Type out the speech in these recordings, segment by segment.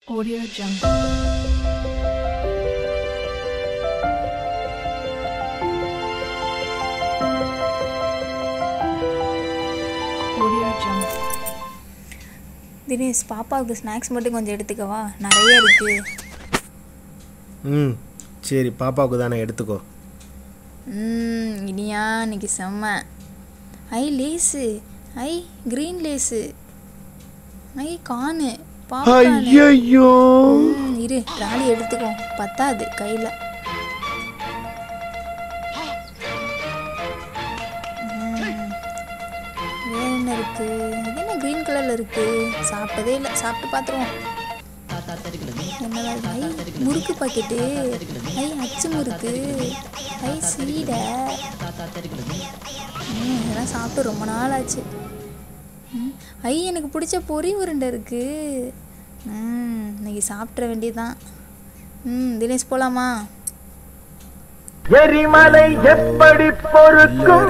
Audio Jungle. Audio Jungle. Dinesh பாப்பாவுக்கு snacks மட்டும் கொஞ்சம் எடுத்துக்கவா நிறைய இருக்கு ம் சரி பாப்பாவுக்கு தானே எடுத்துக்கோ ம் இனியா இன்னைக்கு செம்ம ஐ லேஸு ஐ க்ரீன் லேஸு ஐ கானு பாப்கார்னு ஐயோ ம், இரு ராலி எடுத்துக்கோ பத்தாது கையில் வேற என்ன இருக்கு இது என்ன க்ரீன் கலர்ல இருக்கு சாப்பிட்டதே இல்லை சாப்பிட்டு பார்த்துருவோம் என்னடா இது? ஐ முறுக்கு பாக்கெட்டு ஐ அச்சு முறுக்கு ஐ சீடை ம், இதெல்லாம் சாப்பிட்டு ரொம்ப நாள் ஆச்சு ம், ஐ எனக்கு பிடிச்ச பொரி உருண்டை இருக்கு ம் இன்னைக்கு சாப்பிட்ற வேண்டியதுதான் ம் தினேஷ் போலாமா எரிமலை எப்படி பொறுக்கும்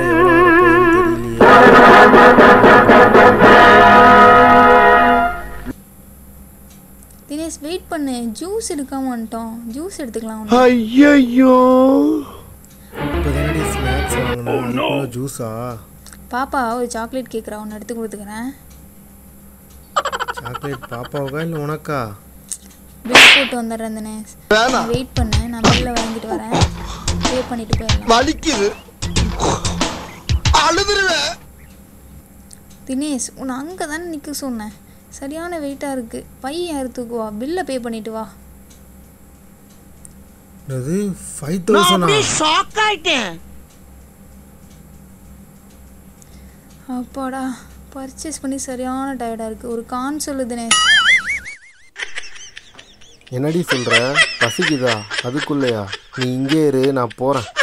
தினேஷ் வெயிட் பண்ணு ஜூஸ் எடுக்காம வந்துட்டோம் ஜூஸ் எடுத்துக்கலாம் ஒண்ணு. ஐயோ இப்போ தானடி ஸ்நாக்ஸ் வாங்கணும் அதுக்குள்ள ஜூஸா பாப்பா ஒரு சாக்லேட் கேட்குறா ஒன்று எடுத்து கொடுத்துக்கிறேன் சாக்லேட் பாப்பாவுக்கா இல்லை உனக்கா பில் போட்டு வந்துடுறேன் தினேஷ் வெயிட் பண்ணு நான் பில்லை வாங்கிட்டு வரேன் பே பண்ணிட்டு போயிடலாம் வலிக்குது அழுதுருவேன் தினேஷ் உன்னை அங்கே தானே நிற்க சொன்னேன் சரியான வெயிட்டாக இருக்குது பையன் யார் தூக்குவா பில்லை பே பண்ணிட்டு வா அது ஃபைவ் தௌசண்டா ஷாக் ஆயிட்டேன் அப்பாடா பர்ச்சேஸ் பண்ணி சரியான டயர்டாக இருக்குது ஒரு கான் சொல்லு தினேஷ் என்னடி சொல்கிற பசிக்குதா அதுக்குள்ளேயா நீ இங்கே இரு நான் போகிறேன்